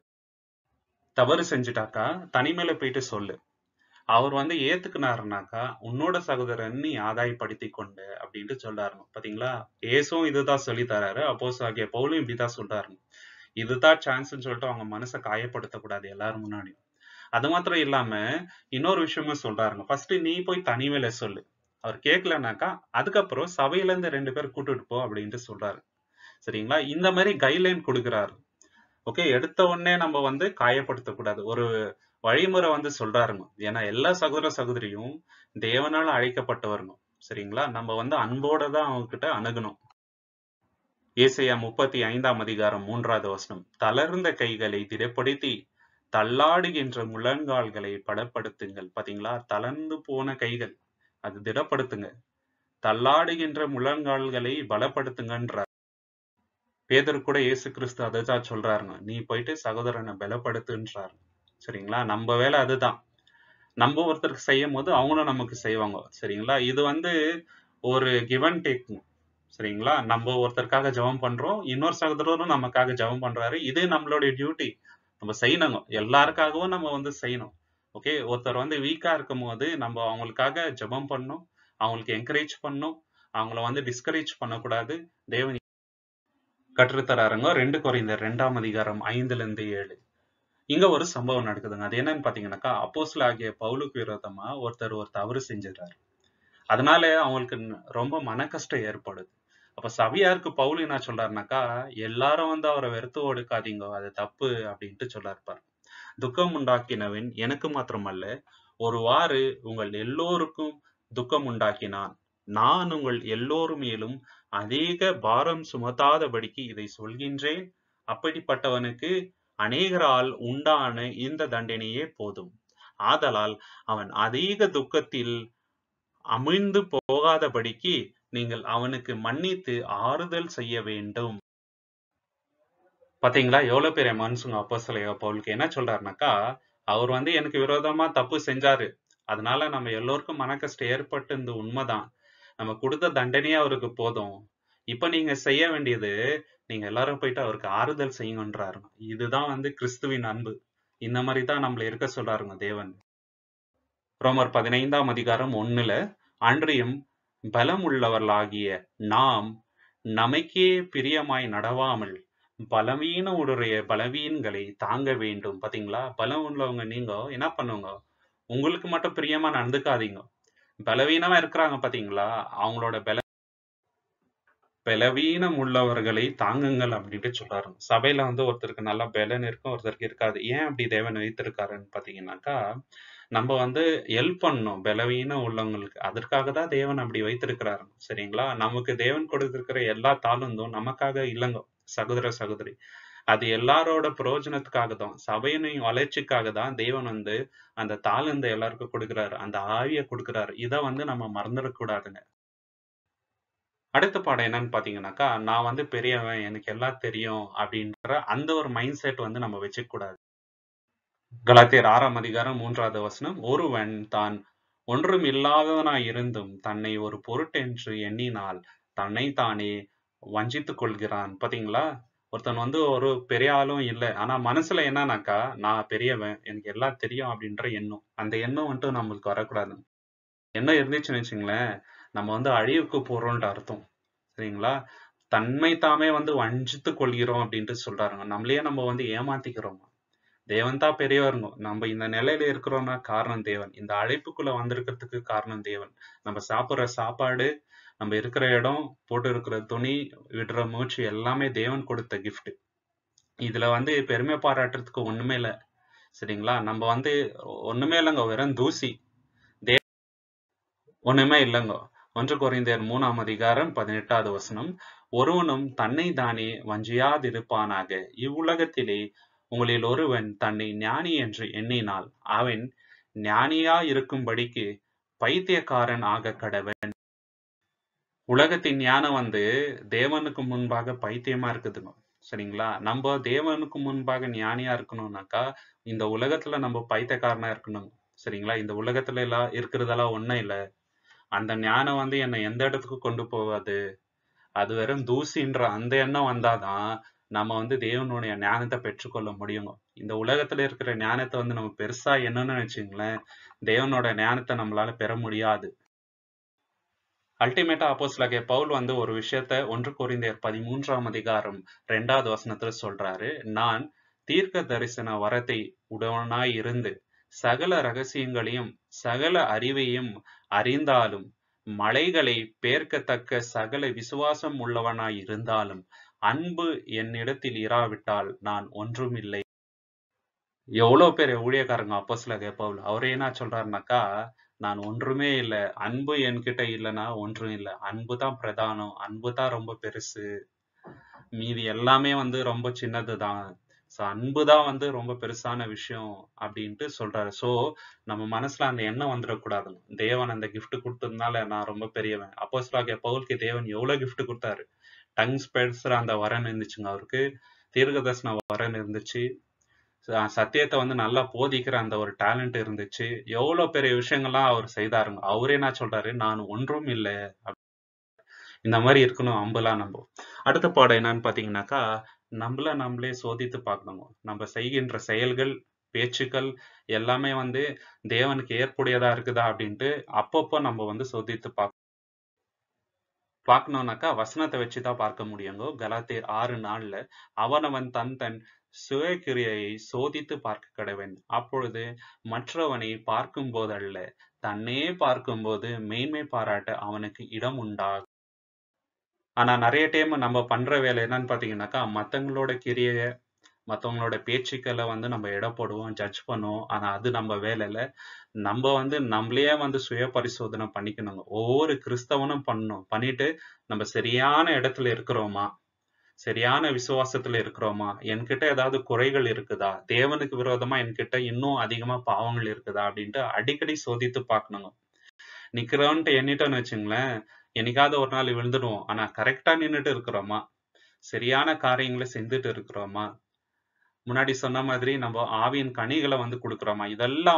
தவறு செஞ்சுட்டாக்கா தனிமையில போயிட்டு சொல்லு அவர் வந்து ஏத்துக்கினாருனாக்கா உன்னோட சகோதரன் நீ ஆதாயப்படுத்தி கொண்டு அப்படின்ட்டு சொல்றாரு பாத்தீங்களா ஏசும் இதுதான் சொல்லி தராரு அப்போஸ் ஆகிய பவுலும் இப்படிதான் சொல்றாரு இதுதான் சான்ஸ்ன்னு சொல்லிட்டு அவங்க மனசை காயப்படுத்தக்கூடாது எல்லாரும் முன்னாடியும் அது மாத்திரம் இல்லாம இன்னொரு விஷயமும் சொல்றாருங்க ஃபர்ஸ்ட் நீ போய் தனிமையில சொல்லு அவர் கேட்கலனாக்கா அதுக்கப்புறம் சபையில இருந்து ரெண்டு பேர் கூட்டிட்டு போ அப்படின்ட்டு சொல்றாரு சரிங்களா இந்த மாதிரி கைட்லைன் கொடுக்குறாரு ஓகே எடுத்த உடனே நம்ம வந்து காயப்படுத்தக்கூடாது ஒரு வழிமுறை வந்து சொல்றாருங்க ஏன்னா எல்லா சகோதர சகோதரியும் தேவனால அழைக்கப்பட்டவருங்க சரிங்களா நம்ம வந்து அன்போட தான் அவங்க கிட்ட அணுகணும் ஏசையா முப்பத்தி ஐந்தாம் அதிகாரம் மூன்றாவது வசனம் தளர்ந்த கைகளை திடப்படுத்தி தள்ளாடுகின்ற முழங்கால்களை படப்படுத்துங்கள் பாத்தீங்களா தளர்ந்து போன கைகள் அது திடப்படுத்துங்க தள்ளாடுகின்ற முழங்கால்களை பலப்படுத்துங்கன்றார் பேதர் கூட இயேசு கிறிஸ்து அதைதான் சொல்றாருங்க நீ போயிட்டு சகோதரனை பலப்படுத்துன்றாரு சரிங்களா நம்ம வேலை அதுதான் நம்ம ஒருத்தருக்கு செய்யும் போது அவங்களும் நமக்கு செய்வாங்க சரிங்களா இது வந்து ஒரு கிவ் அண்ட் டேக் சரிங்களா நம்ம ஒருத்தருக்காக ஜெபம் பண்றோம் இன்னொரு சகோதரரும் நமக்காக ஜெபம் பண்றாரு இது நம்மளுடைய டியூட்டி நம்ம செய்யணுங்க எல்லாருக்காகவும் நம்ம வந்து செய்யணும் ஓகே ஒருத்தர் வந்து வீக்கா இருக்கும் போது நம்ம அவங்களுக்காக ஜெபம் பண்ணணும் அவங்களுக்கு என்கரேஜ் பண்ணணும் அவங்கள வந்து டிஸ்கரேஜ் பண்ணக்கூடாது தேவன் கற்றுத்தராருங்க ரெண்டு குறைந்த ரெண்டாம் அதிகாரம் ஐந்துல இருந்து ஏழு இங்க ஒரு சம்பவம் நடக்குதுங்க அது என்னன்னு பாத்தீங்கன்னாக்கா அப்போஸ்ல ஆகிய பவுலுக்கு விரோதமா ஒருத்தர் ஒரு தவறு செஞ்சிடறாரு அதனால அவங்களுக்கு ரொம்ப மன கஷ்டம் ஏற்படுது அப்ப சபையாருக்கு பவுல் என்ன சொல்றாருனாக்கா எல்லாரும் வந்து அவரை வெறுத்து ஒடுக்காதீங்க அது தப்பு அப்படின்ட்டு சொல்லிருப்பாரு துக்கம் உண்டாக்கினவன் எனக்கு மாத்திரமல்ல ஒருவாறு உங்கள் எல்லோருக்கும் துக்கம் உண்டாக்கினான் நான் உங்கள் எல்லோரும் மேலும் அதிக பாரம் சுமத்தாதபடிக்கு இதை சொல்கின்றேன் அப்படிப்பட்டவனுக்கு அநேகரால் உண்டான இந்த தண்டனையே போதும் ஆதலால் அவன் அதிக துக்கத்தில் அமிழ்ந்து போகாதபடிக்கு நீங்கள் அவனுக்கு மன்னித்து ஆறுதல் செய்ய வேண்டும் பாத்தீங்களா எவ்வளவு பெரிய மனுஷங்க அப்போஸ்தலர் பவுலுக்கு என்ன சொல்றாருனாக்கா அவர் வந்து எனக்கு விரோதமா தப்பு செஞ்சாரு அதனால நம்ம எல்லோருக்கும் மன கஷ்டம் ஏற்பட்டு இந்த உண்மைதான் நம்ம கொடுத்த தண்டனையே அவருக்கு போதும் இப்ப நீங்க செய்ய வேண்டியது நீங்க எல்லாரும் போயிட்டு அவருக்கு ஆறுதல் செய்யுங்கன்றாரு இதுதான் வந்து கிறிஸ்துவின் அன்பு இந்த மாதிரி தான் நம்மள இருக்க சொல்றாருங்க தேவன் ரோமர் பதினைந்தாம் அதிகாரம் ஒண்ணுல அன்றியும் பலம் உள்ளவர்களாகிய நாம் நமக்கே பிரியமாய் நடவாமல் பலவீன உடைய பலவீன்களை தாங்க வேண்டும் பாத்தீங்களா பலம் உள்ளவங்க நீங்க என்ன பண்ணுங்க உங்களுக்கு மட்டும் பிரியமா நடந்துக்காதீங்க பலவீனமா இருக்கிறாங்க பாத்தீங்களா அவங்களோட பல பலவீனம் உள்ளவர்களை தாங்குங்கள் அப்படின்ட்டு சொல்றாரு சபையில வந்து ஒருத்தருக்கு நல்ல பலன் இருக்கும் ஒருத்தருக்கு இருக்காது ஏன் அப்படி தேவன் வைத்திருக்காருன்னு பாத்தீங்கன்னாக்கா நம்ம வந்து ஹெல்ப் பண்ணணும் பலவீனம் உள்ளவங்களுக்கு அதற்காக தான் தேவன் அப்படி வைத்திருக்கிறாரு சரிங்களா நமக்கு தேவன் கொடுத்திருக்கிற எல்லா தாளுந்தும் நமக்காக இல்லைங்க சகோதர சகோதரி அது எல்லாரோட பிரயோஜனத்துக்காக தான் சபையின் வளர்ச்சிக்காக தான் தேவன் வந்து அந்த தாளந்தை எல்லாருக்கும் கொடுக்கிறாரு அந்த ஆவியை கொடுக்கிறாரு இதை வந்து நம்ம மறந்துடக்கூடாதுங்க அடுத்த பாடம் என்னன்னு பாத்தீங்கன்னாக்கா நான் வந்து பெரியவன் எனக்கு எல்லாம் தெரியும் அப்படின்ற அந்த ஒரு மைண்ட் செட் வந்து நம்ம வச்சுக்க கூடாது கலாத்தியர் ஆறாம் அதிகாரம் மூன்றாவது வசனம் ஒருவன் தான் ஒன்றும் இல்லாதவனாய் இருந்தும் தன்னை ஒரு பொருட்டென்று எண்ணினால் தன்னை தானே வஞ்சித்துக் கொள்கிறான் பாத்தீங்களா ஒருத்தன் வந்து ஒரு பெரிய ஆளும் இல்லை ஆனா மனசுல என்னன்னாக்கா நான் பெரியவன் எனக்கு எல்லாம் தெரியும் அப்படின்ற எண்ணம் அந்த எண்ணம் வந்துட்டு நம்மளுக்கு வரக்கூடாது எண்ணம் இருந்துச்சுன்னு வச்சுங்களேன் நம்ம வந்து அழிவுக்கு போறோம்ன்ற அர்த்தம் சரிங்களா தன்மை தாமே வந்து வஞ்சித்து கொள்கிறோம் அப்படின்ட்டு சொல்றாருங்க நம்மளையே நம்ம வந்து ஏமாத்திக்கிறோம் தேவன் தான் பெரியவருங்க நம்ம இந்த நிலையில இருக்கிறோம்னா காரணம் தேவன் இந்த அழைப்புக்குள்ள வந்திருக்கிறதுக்கு காரணம் தேவன் நம்ம சாப்பிடுற சாப்பாடு நம்ம இருக்கிற இடம் போட்டு இருக்கிற துணி விடுற மூச்சு எல்லாமே தேவன் கொடுத்த gift இதுல வந்து பெருமை பாராட்டுறதுக்கு ஒண்ணுமே இல்லை சரிங்களா நம்ம வந்து ஒண்ணுமே இல்லைங்க வெறும் தூசி தே ஒண்ணுமே இல்லைங்க ஒன்று குறைந்தர் மூணாம் அதிகாரம் பதினெட்டாவது வசனம் ஒருவனும் தன்னை தானே வஞ்சியாதிருப்பானாக இவ்வுலகத்திலே உங்களில் ஒருவன் தன்னை ஞானி என்று எண்ணினால் அவன் ஞானியா இருக்கும்படிக்கு பைத்தியக்காரன் ஆக கடவன் உலகத்தின் ஞானம் வந்து தேவனுக்கு முன்பாக பைத்தியமா இருக்குதுங்க சரிங்களா நம்ம தேவனுக்கு முன்பாக ஞானியா இருக்கணும்னாக்கா இந்த உலகத்துல நம்ம பைத்தியக்காரனா இருக்கணும் சரிங்களா இந்த உலகத்துல எல்லாம் இருக்கிறதெல்லாம் ஒண்ணும் இல்லை அந்த ஞானம் வந்து என்னை எந்த இடத்துக்கு கொண்டு போகாது அது வெறும் தூசின்ற அந்த எண்ணம் வந்தாதான் நம்ம வந்து தேவனுடைய ஞானத்தை பெற்றுக்கொள்ள முடியுங்க இந்த உலகத்துல இருக்கிற ஞானத்தை வந்து நம்ம பெருசா என்னன்னு வச்சுங்களேன் தேவனோட ஞானத்தை நம்மளால பெற முடியாது அல்டிமேட்டா அப்போஸ்லாகிய பவுல் வந்து ஒரு விஷயத்த ஒன்று குறைந்தர் பதிமூன்றாம் அதிகாரம் ரெண்டாவது வசனத்துல சொல்றாரு நான் தீர்க்க தரிசன வரத்தை உடனாய் இருந்து சகல ரகசியங்களையும் சகல அறிவையும் அறிந்தாலும் மலைகளை பேர்க்கத்தக்க சகல விசுவாசம் உள்ளவனாய் இருந்தாலும் அன்பு என்னிடத்தில் இராவிட்டால் நான் ஒன்றும் இல்லை எவ்வளவு பேர் ஊழியக்காரங்க அப்போஸ்ல பவுல் அவரே என்ன சொல்றாருனாக்கா நான் ஒன்றுமே இல்லை அன்பு என்கிட்ட இல்லைன்னா ஒன்றும் இல்லை அன்பு தான் பிரதானம் அன்பு தான் ரொம்ப பெருசு மீதி எல்லாமே வந்து ரொம்ப சின்னதுதான் ஸோ அன்பு தான் வந்து ரொம்ப பெருசான விஷயம் அப்படின்ட்டு சொல்றாரு ஸோ நம்ம மனசுல அந்த எண்ணம் வந்துடக்கூடாது தேவன் அந்த கிஃப்ட் கொடுத்ததுனால நான் ரொம்ப பெரியவன் அப்போஸ்லாகிய பவுலுக்கு தேவன் எவ்வளவு கிஃப்ட் கொடுத்தாரு டங்ஸ் பேசுற அந்த வரன் இருந்துச்சுங்க அவருக்கு தீர்க்கதர்சன வரன் இருந்துச்சு ச- சத்தியத்தை வந்து நல்லா போதிக்கிற அந்த ஒரு டேலண்ட் இருந்துச்சு எவ்வளவு பெரிய விஷயங்கள்லாம் அவர் செய்தாருங்க அவரே என்ன சொல்றாரு நான் ஒன்றும் இல்லை இந்த மாதிரி இருக்கணும் அம்புலாம் நம்ம அடுத்த பாடம் என்னன்னு பாத்தீங்கன்னாக்கா நம்மள நம்மளே சோதித்து பார்க்கணுங்க நம்ம செய்கின்ற செயல்கள் பேச்சுக்கள் எல்லாமே வந்து தேவனுக்கு ஏற்புடையதா இருக்குதா அப்படின்ட்டு அப்பப்போ நம்ம வந்து சோதித்து பார்க்கணும் பார்க்கணும்னாக்கா வசனத்தை வச்சுதான் பார்க்க முடியுங்க கலாத்தியர் ஆறு நாள்ல அவனவன் தன் தன் சுயக்கிரியையை சோதித்து பார்க்க கடவன் அப்பொழுது மற்றவனை பார்க்கும் போதல்ல தன்னே பார்க்கும்போது மேன்மை பாராட்ட அவனுக்கு இடம் உண்டாகும் ஆனா நிறைய டைம் நம்ம பண்ற வேலை என்னன்னு பாத்தீங்கன்னாக்கா மத்தவங்களோட கிரிய மத்தவங்களோட பேச்சுக்களை வந்து நம்ம எடை போடுவோம் ஜட்ஜ் பண்ணுவோம் ஆனா அது நம்ம வேலை இல்ல நம்ம வந்து நம்மளையே வந்து சுய பரிசோதனை பண்ணிக்கணுங்க ஒவ்வொரு கிறிஸ்தவனும் பண்ணணும் பண்ணிட்டு நம்ம சரியான இடத்துல இருக்கிறோமா சரியான விசுவாசத்துல இருக்கிறோமா என்கிட்ட ஏதாவது குறைகள் இருக்குதா தேவனுக்கு விரோதமா என்கிட்ட இன்னும் அதிகமா பாவங்கள் இருக்குதா அப்படின்ட்டு அடிக்கடி சோதித்து பார்க்கணுங்க நிக்கிறோன்ட்டு எண்ணிட்டோன்னு வச்சுங்களேன் என்னைக்காவது ஒரு நாள் விழுந்துடுவோம் ஆனா கரெக்டா நின்னுட்டு இருக்கிறோமா சரியான காரியங்களை செஞ்சுட்டு இருக்கிறோமா முன்னாடி சொன்ன மாதிரி நம்ம ஆவியின் கனிகளை வந்து கொடுக்குறோமா இதெல்லாம்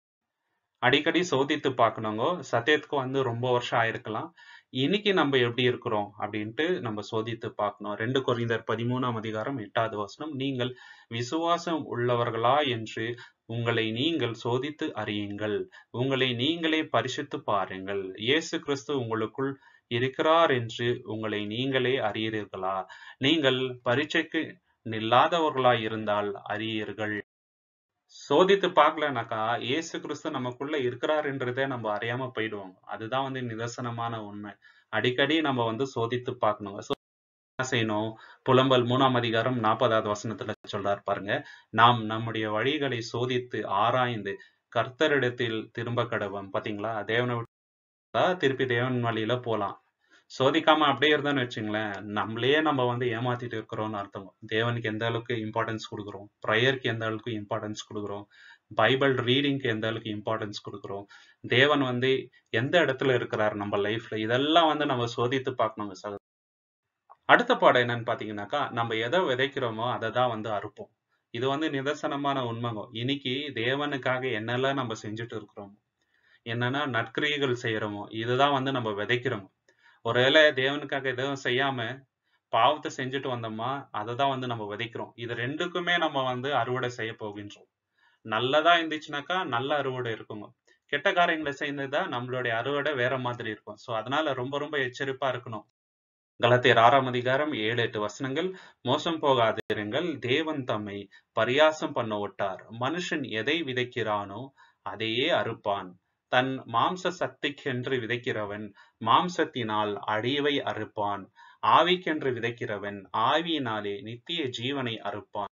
அடிக்கடி சோதித்து பார்க்கணுங்க சத்தியத்துக்கு வந்து ரொம்ப வருஷம் ஆயிருக்கலாம் இன்னைக்கு நம்ம எப்படி இருக்கிறோம் அப்படின்ட்டு நம்ம சோதித்து பார்க்கணும் ரெண்டு கொரிந்தர் பதிமூணாம் அதிகாரம் எட்டாவது வசனம் நீங்கள் விசுவாசம் உள்ளவர்களா என்று உங்களை நீங்கள் சோதித்து அறியுங்கள் உங்களை நீங்களே பரிசுத்து பாருங்கள் இயேசு கிறிஸ்து உங்களுக்குள் இருக்கிறார் என்று உங்களை நீங்களே அறியீர்களா நீங்கள் பரீட்சைக்கு நில்லாதவர்களாய் இருந்தால் அறியீர்கள் சோதித்து பார்க்கலனாக்கா இயேசு கிறிஸ்து நமக்குள்ள இருக்கிறாருன்றதே நம்ம அறியாம போயிடுவோம் அதுதான் வந்து நிதர்சனமான உண்மை அடிக்கடி நம்ம வந்து சோதித்து பார்க்கணும் So, என்ன செய்யணும் புலம்பல் மூணாம் அதிகாரம் நாற்பதாவது வசனத்துல சொல்றாரு பாருங்க நாம் நம்முடைய வழிகளை சோதித்து ஆராய்ந்து கர்த்தரிடத்தில் திரும்ப கடவன் பாத்தீங்களா தேவனை விட்டா திருப்பி தேவன் வழியில போலாம் சோதிக்காம அப்படியே இருந்தோம்னு வச்சுங்களேன் நம்மளையே நம்ம வந்து ஏமாத்திட்டு இருக்கிறோம்னு அர்த்தம் தேவனுக்கு எந்த அளவுக்கு இம்பார்ட்டன்ஸ் கொடுக்குறோம் ப்ரேயருக்கு எந்த அளவுக்கு இம்பார்ட்டன்ஸ் கொடுக்குறோம் பைபிள் ரீடிங்க்கு எந்த அளவுக்கு இம்பார்ட்டன்ஸ் கொடுக்குறோம் தேவன் வந்து எந்த இடத்துல இருக்கிறார் நம்ம லைஃப்ல இதெல்லாம் வந்து நம்ம சோதித்து பார்க்கணுங்க சார் அடுத்த பாடம் என்னன்னு பாத்தீங்கன்னாக்கா நம்ம எதை விதைக்கிறோமோ அதை தான் வந்து அறுப்போம் இது வந்து நிதர்சனமான உண்மைங்க இன்னைக்கு தேவனுக்காக என்னெல்லாம் நம்ம செஞ்சுட்டு இருக்கிறோமோ என்னன்னா நற்கிரியைகள் செய்யறோமோ இதுதான் வந்து நம்ம விதைக்கிறோமோ ஒருவேளை தேவனுக்காக எதுவும் செய்யாம பாவத்தை செஞ்சுட்டு வந்தோமா அதை தான் வந்து நம்ம விதைக்கிறோம் இது ரெண்டுக்குமே நம்ம வந்து அறுவடை செய்ய போகின்றோம் நல்லதா இருந்துச்சுனாக்கா நல்ல அறுவடை இருக்குங்க கெட்ட காரியங்களை செய்ததா நம்மளுடைய அறுவடை வேற மாதிரி இருக்கும் சோ அதனால ரொம்ப ரொம்ப எச்சரிப்பா இருக்கணும் கலத்தியர் ஆறாம் அதிகாரம் ஏழு எட்டு வசனங்கள் மோசம் போகாதிருங்கள் தேவன் தம்மை பரியாசம் பண்ண விட்டார் மனுஷன் எதை விதைக்கிறானோ அதையே அறுப்பான் தன் மாம்ச சக்திக்கென்று விதைக்கிறவன் மாம்சத்தினால் அழிவை அறுப்பான் ஆவிக்கென்று விதைக்கிறவன் ஆவியினாலே நித்திய ஜீவனை அறுப்பான்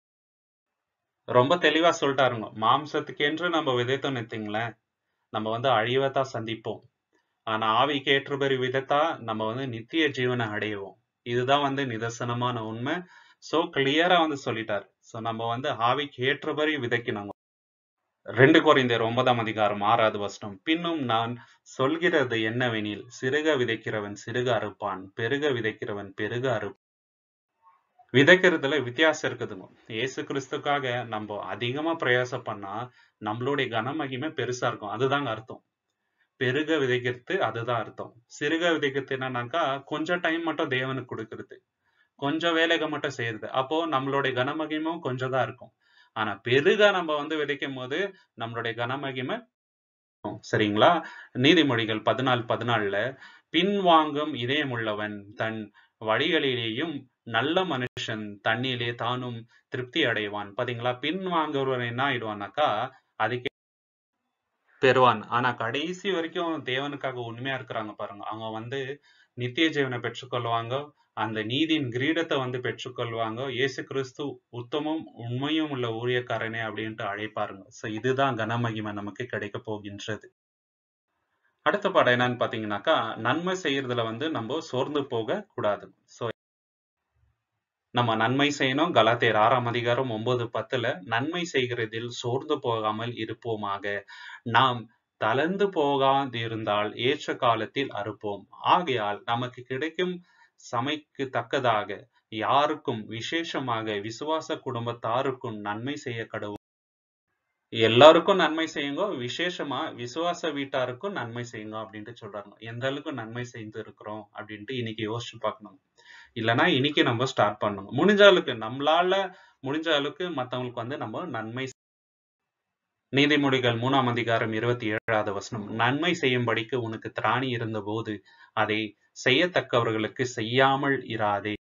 ரொம்ப தெளிவா சொல்லிட்டாருங்க மாம்சத்துக்கென்று நம்ம விதைத்தோம் நினைத்தீங்களேன் நம்ம வந்து அழிவை தான் சந்திப்போம் ஆனா ஆவிக்கு ஏற்றபடி விதத்தா நம்ம வந்து நித்திய ஜீவனை அடைவோம் இதுதான் வந்து நிதர்சனமான உண்மை சோ கிளியரா வந்து சொல்லிட்டாரு சோ நம்ம வந்து ஆவிக்கு ஏற்றபடி விதைக்கணும் ரெண்டு குறைந்தர் ஒன்பதாம் அதிகாரம் ஆறாவது வசனம் பின்னும் நான் சொல்கிறது என்னவெனில் சிறுக விதைக்கிறவன் சிறுக அறுப்பான் பெருக விதைக்கிறவன் பெருக அறுப்பான் விதைக்கிறதுல வித்தியாசம் இருக்குதுங்க ஏசு கிறிஸ்துக்காக நம்ம அதிகமா பிரயாசம் பண்ணா நம்மளுடைய கனமகிமை பெருசா இருக்கும் அதுதாங்க அர்த்தம் பெருக விதைக்கிறது அதுதான் அர்த்தம் சிறுக விதைக்கிறது என்னன்னாக்கா கொஞ்சம் டைம் மட்டும் தேவனுக்கு கொடுக்கறது கொஞ்சம் வேலைகள் மட்டும் செய்யறது அப்போ நம்மளுடைய கனமகிமும் கொஞ்சம் தான் இருக்கும் ஆனா பெருக நம்ம வந்து விதைக்கும் போது நம்மளுடைய கனமகிமை சரிங்களா நீதிமொழிகள் பதினாலு பதினாலுல பின்வாங்கும் இதயமுள்ளவன் தன் வழிகளிலேயும் நல்ல மனுஷன் தண்ணியிலே தானும் திருப்தி அடைவான் பாத்தீங்களா பின்வாங்குறவன் என்ன ஆயிடுவான்னாக்கா அதுக்கு பெறுவான் ஆனா கடைசி வரைக்கும் தேவனுக்காக உண்மையா இருக்கிறாங்க பாருங்க அவங்க வந்து நித்திய ஜீவனை பெற்றுக்கொள்வாங்க அந்த நீதியின் கிரீடத்தை வந்து பெற்றுக்கொள்வாங்க இயேசு கிறிஸ்து உத்தமும் உண்மையும் உள்ள ஊழியக்காரனே அப்படின்ட்டு அழைப்பாருங்க சோ இதுதான் கனமகிமை நமக்கு கிடைக்க போகின்றது அடுத்த பாடம் என்னன்னு பாத்தீங்கன்னாக்கா நன்மை செய்யறதுல வந்து நம்ம சோர்ந்து போக கூடாது சோ நம்ம நன்மை செய்யணும் கலாத்தேர் ஆறாம் அதிகாரம் ஒன்பது பத்துல நன்மை செய்கிறதில் சோர்ந்து போகாமல் இருப்போமாக நாம் தளர்ந்து போகாதிருந்தால் ஏற்ற காலத்தில் அறுப்போம் ஆகையால் நமக்கு கிடைக்கும் சமைக்கு தக்கதாக யாருக்கும் விசேஷமாக விசுவாச குடும்பத்தாருக்கும் நன்மை செய்ய கடவுள் எல்லாருக்கும் நன்மை செய்யுங்க விசேஷமா விசுவாச வீட்டாருக்கும் நன்மை செய்யுங்க அப்படின்ட்டு சொல்றாங்க எந்த அளவுக்கு நன்மை செய்து இருக்கிறோம் அப்படின்ட்டு இன்னைக்கு யோசிச்சு பார்க்கணும் இல்லைன்னா இன்னைக்கு நம்ம ஸ்டார்ட் பண்ணணும் முடிஞ்ச அளவுக்கு நம்மளால முடிஞ்ச அளவுக்கு மத்தவங்களுக்கு வந்து நம்ம நன்மை நீதிமொழிகள் மூணாம் அதிகாரம் இருபத்தி ஏழாவது வசனம் நன்மை செய்யும்படிக்கு உனக்கு திராணி இருந்த போது அதை செய்யத்தக்கவர்களுக்கு செய்யாமல் இராதே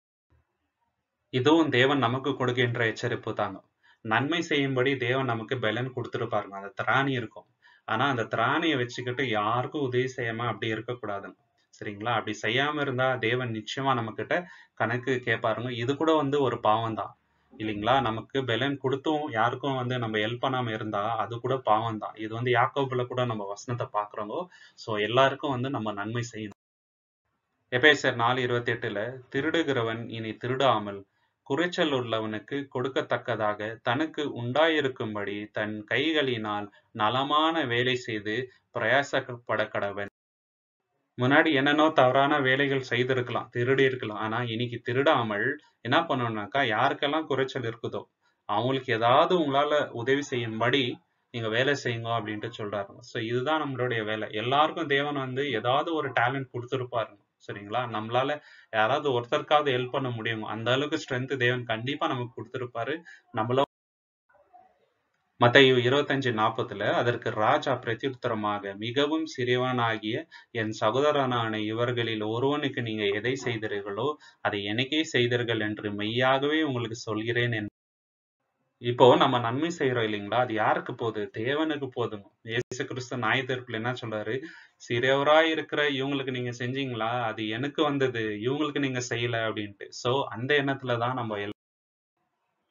இதுவும் தேவன் நமக்கு கொடுக்கின்ற எச்சரிப்பு தாங்க நன்மை செய்யும்படி தேவன் நமக்கு பலன் கொடுத்துருப்பாருங்க அந்த திராணி இருக்கும் ஆனா அந்த திராணியை வச்சுக்கிட்டு யாருக்கும் உதவி செய்யாம அப்படி இருக்கக்கூடாதுங்க சரிங்களா அப்படி செய்யாம இருந்தா தேவன் நிச்சயமா நம்ம கிட்ட கணக்கு கேட்பாருங்க இது கூட வந்து ஒரு பாவம் தான் இல்லைங்களா நமக்கு பெலன் கொடுத்தும் யாருக்கும் வந்து நம்ம ஹெல்ப் பண்ணாம இருந்தா அது கூட பாவம் தான் இது வந்து யாக்கோபுல கூட நம்ம வசனத்தை பாக்குறோங்க சோ எல்லாருக்கும் வந்து நம்ம நன்மை செய்யணும் எபேசர் நாலு இருபத்தி எட்டுல திருடுகிறவன் இனி திருடாமல் குறைச்சல் உள்ளவனுக்கு கொடுக்கத்தக்கதாக தனக்கு உண்டாயிருக்கும்படி தன் கைகளினால் நலமான வேலை செய்து பிரயாசப்பட கடவன் முன்னாடி என்னென்னோ தவறான வேலைகள் செய்திருக்கலாம் திருடி இருக்கலாம் ஆனா இன்னைக்கு திருடாமல் என்ன பண்ணணும்னாக்கா யாருக்கெல்லாம் குறைச்சல் இருக்குதோ அவங்களுக்கு ஏதாவது உங்களால உதவி செய்யும்படி நீங்க வேலை செய்யுங்க அப்படின்ட்டு சொல்றாருங்க சோ இதுதான் நம்மளுடைய வேலை எல்லாருக்கும் தேவன் வந்து ஏதாவது ஒரு டேலண்ட் கொடுத்துருப்பாருங்க சரிங்களா நம்மளால யாராவது ஒருத்தருக்காவது ஹெல்ப் பண்ண முடியும் அந்த அளவுக்கு ஸ்ட்ரென்த் தேவன் கண்டிப்பா நமக்கு கொடுத்துருப்பாரு நம்மள மத்தையு இருபத்தஞ்சு நாற்பதுல அதற்கு ராஜா பிரத்யுத்தரமாக மிகவும் சிறியவனாகிய என் சகோதரனான இவர்களில் ஒருவனுக்கு நீங்க எதை செய்தீர்களோ அதை எனக்கே செய்தீர்கள் என்று மெய்யாகவே உங்களுக்கு சொல்கிறேன் என்று இப்போ நம்ம நன்மை செய்யறோம் இல்லைங்களா அது யாருக்கு போகுது தேவனுக்கு போதுங்க இயேசு கிறிஸ்து நாய தீர்ப்புல என்ன சொல்றாரு சிறியவரா இருக்கிற இவங்களுக்கு நீங்க செஞ்சீங்களா அது எனக்கு வந்தது இவங்களுக்கு நீங்க செய்யல அப்படின்ட்டு சோ அந்த எண்ணத்துலதான் நம்ம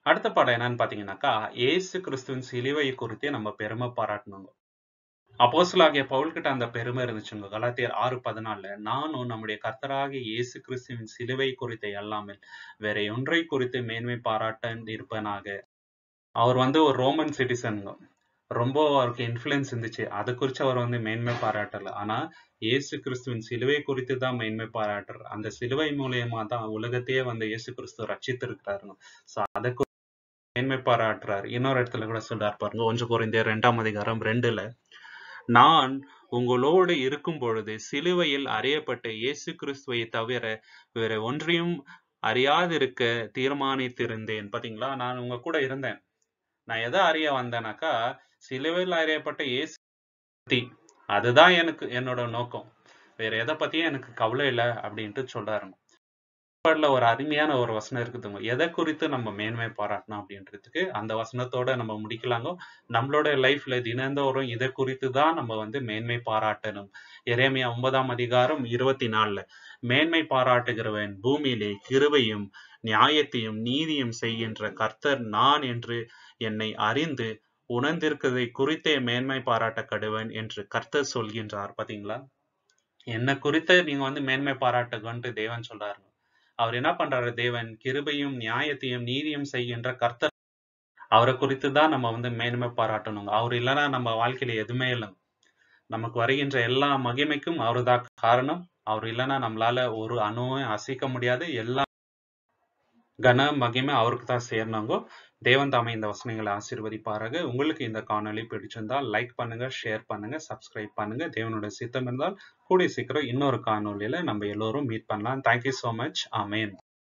அடுத்த பாடம் என்னன்னு பாத்தீங்கன்னாக்கா ஏசு கிறிஸ்துவின் சிலுவை குறித்தே நம்ம பெருமை பாராட்டணுங்க அப்போஸ்தலனாகிய பவுல்கிட்ட அந்த பெருமை இருந்துச்சுங்க கலாத்தியர் ஆறு பதினாலுல நானும் நம்முடைய கர்த்தராகிய இயேசு கிறிஸ்துவின் சிலுவை குறித்த அல்லாமல் வேற ஒன்றை குறித்து மேன்மை பாராட்ட இருப்பனாக அவர் வந்து ஒரு ரோமன் சிட்டிசனுங்க ரொம்ப அவருக்கு இன்ஃப்ளூயன்ஸ் இருந்துச்சு அதை குறித்து அவர் வந்து மேன்மை பாராட்டல ஆனா இயேசு கிறிஸ்துவின் சிலுவை குறித்து தான் மேன்மை பாராட்டுறார் அந்த சிலுவை மூலியமா தான் உலகத்தையே வந்து இயேசு கிறிஸ்து ரச்சித்து இருக்கிறாருங்க சோ அதை குறித்து மேன்மை பாராட்டுறாரு இன்னொரு இடத்துல கூட சொல்றாரு பாருங்க ஒன்று குறைந்த ரெண்டாம் அதிகாரம் ரெண்டுல நான் உங்களோடு இருக்கும் பொழுது சிலுவையில் அறியப்பட்ட இயேசு கிறிஸ்துவை தவிர வேற ஒன்றையும் அறியாதிருக்க தீர்மானித்திருந்தேன் பாத்தீங்களா நான் உங்க கூட இருந்தேன் நான் எதை அறிய வந்தேனாக்கா சிலுவையில் அறியப்பட்ட இயேசு பத்தி அதுதான் எனக்கு என்னோட நோக்கம் வேற எதை பத்தியும் எனக்கு கவலை இல்லை அப்படின்ட்டு சொல்றாருங்க பாடல ஒரு அருமையான ஒரு வசனம் இருக்குதுங்க எதை குறித்து நம்ம மேன்மை பாராட்டணும் அப்படின்றதுக்கு அந்த வசனத்தோட நம்ம முடிக்கலாங்க நம்மளோட லைஃப்ல தினந்தோறும் இதை குறித்து தான் நம்ம வந்து மேன்மை பாராட்டணும் எரேமியா ஒன்பதாம் அதிகாரம் இருபத்தி நாலுல மேன்மை பாராட்டுகிறவன் பூமியிலே கிருபையும் நியாயத்தையும் நீதியும் செய்கின்ற கர்த்தர் நான் என்று என்னை அறிந்து உணர்ந்திருக்கிறதை குறித்தே மேன்மை பாராட்ட கடுவன் என்று கர்த்தர் சொல்கின்றார் பாத்தீங்களா என்ன குறித்த நீங்க வந்து மேன்மை பாராட்டுகன்ட்டு தேவன் சொல்றாரு அவர் என்ன பண்றாரு தேவன் கிருபையும் நியாயத்தையும் நீதியும் செய்கின்ற கர்த்தர் அவரை குறித்து தான் நம்ம வந்து மேன்மை பாராட்டணுங்க அவர் இல்லைன்னா நம்ம வாழ்க்கையில எதுவுமே இல்லைங்க நமக்கு வருகின்ற எல்லா மகிமைக்கும் அவரு தான் காரணம் அவர் இல்லைன்னா நம்மளால ஒரு அணுவும் அசைக்க முடியாது எல்லா கன மகிமை அவருக்கு தான் சேரணுங்க தேவன் தாமே இந்த வசனங்களை ஆசீர்வதிப்பாராக உங்களுக்கு இந்த காணொளி பிடிச்சிருந்தால் லைக் பண்ணுங்க ஷேர் பண்ணுங்க சப்ஸ்கிரைப் பண்ணுங்க தேவனோட சித்தம் இருந்தால் கூடிய சீக்கிரம் இன்னொரு காணொளியில நம்ம எல்லோரும் மீட் பண்ணலாம் தேங்க்யூ ஸோ மச் ஆமேன்